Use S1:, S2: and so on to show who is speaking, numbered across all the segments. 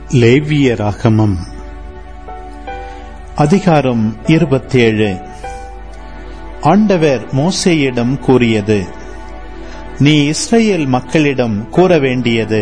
S1: லேவியராகமம் அதிகாரம் இருபத்தேழு ஆண்டவர் மோசேயிடம் கூறியது நீ இஸ்ரேல் மக்களிடம் கூற வேண்டியது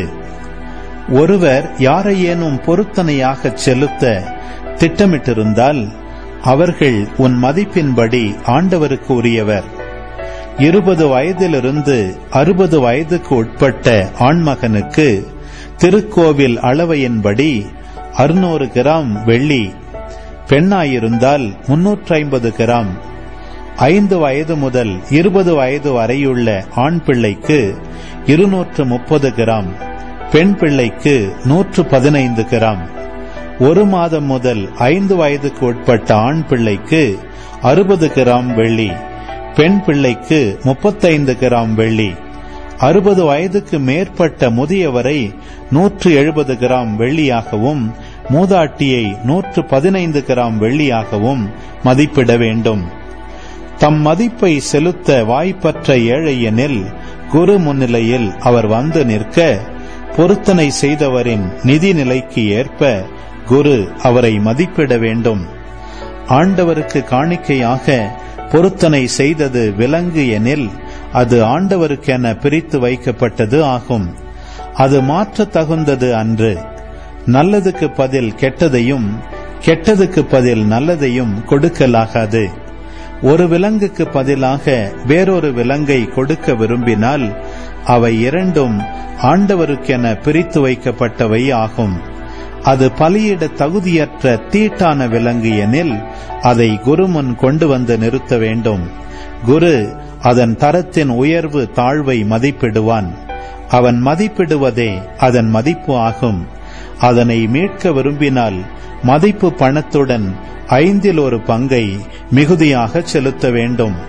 S1: ஒருவர் யாரையேனும் பொருத்தனையாகச் செலுத்த திட்டமிட்டிருந்தால் அவர்கள் உன் மதிப்பின்படி ஆண்டவருக்கு உரியவர் இருபது வயதிலிருந்து அறுபது வயதுக்கு உட்பட்ட ஆண்மகனுக்கு திருக்கோவில் அளவையின்படி அறுநூறு கிராம் வெள்ளி பெண்ணாயிருந்தால் முன்னூற்றி ஐம்பது கிராம் ஐந்து வயது முதல் இருபது வயது வரையுள்ள ஆண் பிள்ளைக்கு இருநூற்று முப்பது கிராம் பெண் பிள்ளைக்கு நூற்று பதினைந்து கிராம் ஒரு மாதம் முதல் ஐந்து வயதுக்கு உட்பட்ட ஆண் பிள்ளைக்கு அறுபது கிராம் வெள்ளி பெண் பிள்ளைக்கு முப்பத்தைந்து கிராம் வெள்ளி அறுபது வயதுக்கு மேற்பட்ட முதியவரை நூற்று எழுபது கிராம் வெள்ளியாகவும் மூதாட்டியை நூற்று பதினைந்து கிராம் வெள்ளியாகவும் மதிப்பிட வேண்டும் தம் மதிப்பை செலுத்த வாய்ப்பற்ற ஏழையெனில் குரு முன்னிலையில் அவர் வந்து நிற்க பொருத்தனை செய்தவரின் நிதி நிலைக்கு ஏற்ப குரு அவரை மதிப்பிட வேண்டும் ஆண்டவருக்கு காணிக்கையாக பொருத்தனை செய்தது விலங்கு எனில் அது ஆண்டவருக்கென பிரித்து வைக்கப்பட்டது ஆகும் அது மாற்ற தகுந்தது அன்று நல்லதுக்கு பதில் கெட்டதையும் கெட்டதுக்கு பதில் நல்லதையும் கொடுக்கலாகாது ஒரு விலங்குக்கு பதிலாக வேறொரு விலங்கை கொடுக்க விரும்பினால் அவை இரண்டும் ஆண்டவருக்கென பிரித்து வைக்கப்பட்டவை ஆகும் அது பலியிட தகுதியற்ற தீட்டான விலங்கு எனில் அதை குருமுன் கொண்டு வந்து நிறுத்த வேண்டும் குரு அதன் தரத்தின் உயர்வு தாழ்வை மதிப்பிடுவான் அவன் மதிப்பிடுவதே அதன் மதிப்பு ஆகும் அதனை மீட்க விரும்பினால் மதிப்பு பணத்துடன் ஐந்தில் ஒரு பங்கை மிகுதியாக செலுத்த வேண்டும்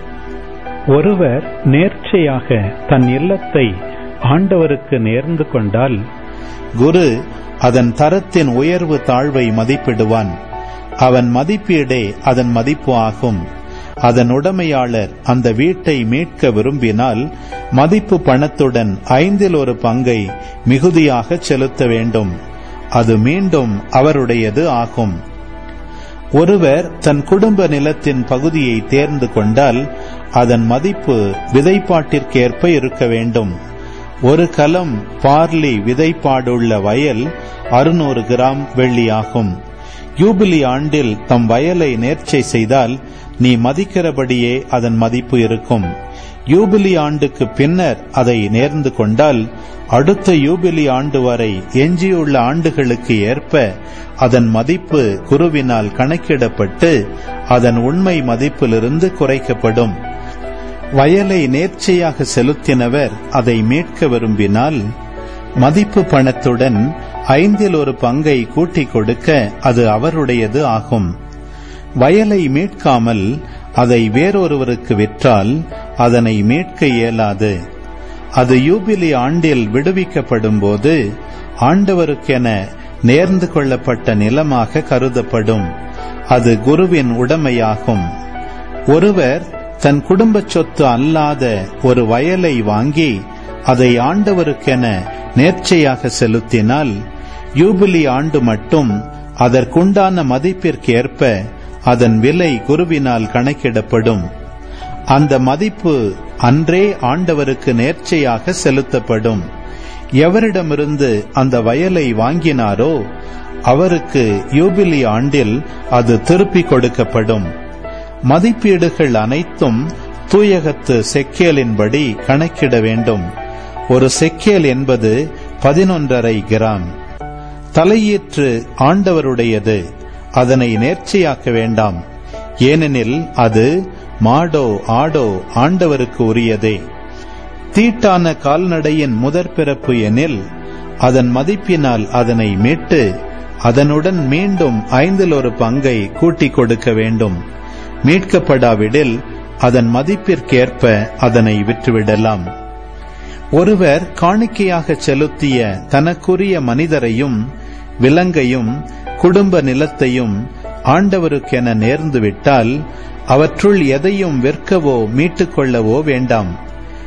S2: ஒருவர் நேர்ச்சையாக தன் இல்லத்தை ஆண்டவருக்கு நேர்ந்து கொண்டால்
S1: குரு அதன் தரத்தின் உயர்வு தாழ்வை மதிப்பிடுவான் அவன் மதிப்பீடே அதன் மதிப்பு ஆகும் அதன் உடைமையாளர் அந்த வீட்டை மீட்க விரும்பினால் மதிப்பு பணத்துடன் ஐந்தில் ஒரு பங்கை மிகுதியாக செலுத்த வேண்டும் அது மீண்டும் அவருடையது ஆகும் ஒருவர் தன் குடும்ப நிலத்தின் பகுதியை தேர்ந்து கொண்டால் அதன் மதிப்பு விதைப்பாட்டிற்கேற்ப இருக்க வேண்டும் ஒரு கலம் பார்லி விதைப்பாடுள்ள வயல் அறுநூறு கிராம் வெள்ளியாகும் யூபிலி ஆண்டில் தம் வயலை நேர்ச்சை செய்தால் நீ மதிக்கிறபடியே அதன் மதிப்பு இருக்கும் யூபிலி ஆண்டுக்கு பின்னர் அதை நேர்ந்து கொண்டால் அடுத்த யூபிலி ஆண்டு வரை எஞ்சியுள்ள ஆண்டுகளுக்கு ஏற்ப அதன் மதிப்பு குருவினால் கணக்கிடப்பட்டு அதன் உண்மை மதிப்பிலிருந்து குறைக்கப்படும் வயலை நேர்ச்சையாக செலுத்தினவர் அதை மீட்க விரும்பினால் மதிப்பு பணத்துடன் ஐந்தில் ஒரு பங்கை கூட்டிக் கொடுக்க அது அவருடையது ஆகும் வயலை மீட்காமல் அதை வேறொருவருக்கு விற்றால் அதனை மீட்க இயலாது அது யூபிலி ஆண்டில் விடுவிக்கப்படும் போது ஆண்டவருக்கென நேர்ந்து கொள்ளப்பட்ட நிலமாக கருதப்படும் அது குருவின் உடைமையாகும் ஒருவர் தன் குடும்ப சொத்து அல்லாத ஒரு வயலை வாங்கி அதை ஆண்டவருக்கென நேர்ச்சையாக செலுத்தினால் யூபிலி ஆண்டு மட்டும் அதற்குண்டான மதிப்பிற்கேற்ப அதன் விலை குருவினால் கணக்கிடப்படும் அந்த மதிப்பு அன்றே ஆண்டவருக்கு நேர்ச்சையாக செலுத்தப்படும் எவரிடமிருந்து அந்த வயலை வாங்கினாரோ அவருக்கு யூபிலி ஆண்டில் அது திருப்பிக் கொடுக்கப்படும் மதிப்பீடுகள் அனைத்தும் தூயகத்து செக்கேலின்படி கணக்கிட வேண்டும் ஒரு செக்கேல் என்பது பதினொன்றரை கிராம் தலையீற்று ஆண்டவருடையது அதனை நேர்ச்சியாக்க வேண்டாம் ஏனெனில் அது மாடோ ஆடோ ஆண்டவருக்கு உரியதே தீட்டான கால்நடையின் முதற் பிறப்பு எனில் அதன் மதிப்பினால் அதனை மீட்டு அதனுடன் மீண்டும் ஐந்தில் ஒரு பங்கை கூட்டிக் கொடுக்க வேண்டும் மீட்கப்படாவிடில் அதன் மதிப்பிற்கேற்ப அதனை விற்றுவிடலாம் ஒருவர் காணிக்கையாக செலுத்திய தனக்குரிய மனிதரையும் விலங்கையும் குடும்ப நிலத்தையும் ஆண்டவருக்கென நேர்ந்துவிட்டால் அவற்றுள் எதையும் விற்கவோ மீட்டுக்கொள்ளவோ வேண்டாம்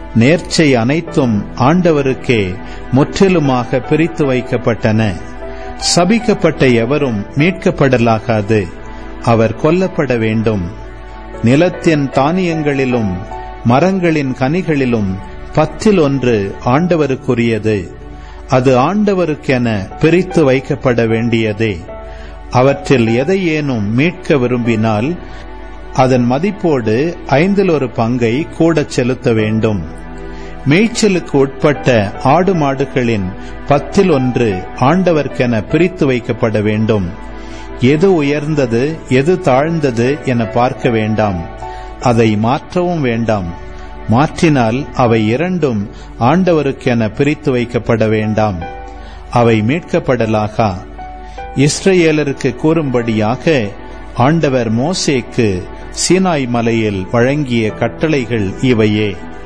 S1: நேர்ச்சை அனைத்தும் ஆண்டவருக்கே முற்றிலுமாக பிரித்து வைக்கப்பட்டன சபிக்கப்பட்ட எவரும் மீட்கப்படலாகாது அவர் கொல்லப்பட வேண்டும் நிலத்தின் தானியங்களிலும் மரங்களின் கனிகளிலும் பத்தில் ஒன்று ஆண்டவருக்குரியது அது ஆண்டவருக்கென பிரித்து வைக்கப்பட வேண்டியதே அவற்றில் எதையேனும் மீட்க விரும்பினால் அதன் மதிப்போடு ஐந்தில் ஒரு பங்கை கூடச் செலுத்த வேண்டும் மேய்ச்சலுக்கு உட்பட்ட ஆடு மாடுகளின் பத்தில் ஒன்று ஆண்டவர்க்கென பிரித்து வைக்கப்பட வேண்டும் எது உயர்ந்தது எது தாழ்ந்தது என பார்க்க வேண்டாம் அதை மாற்றவும் வேண்டாம் மாற்றினால் அவை இரண்டும் ஆண்டவருக்கென பிரித்து வைக்கப்பட வேண்டாம் அவை மீட்கப்படலாகா இஸ்ரேலருக்கு கூறும்படியாக ஆண்டவர் மோசேக்கு சீனாய் மலையில் வழங்கிய கட்டளைகள் இவையே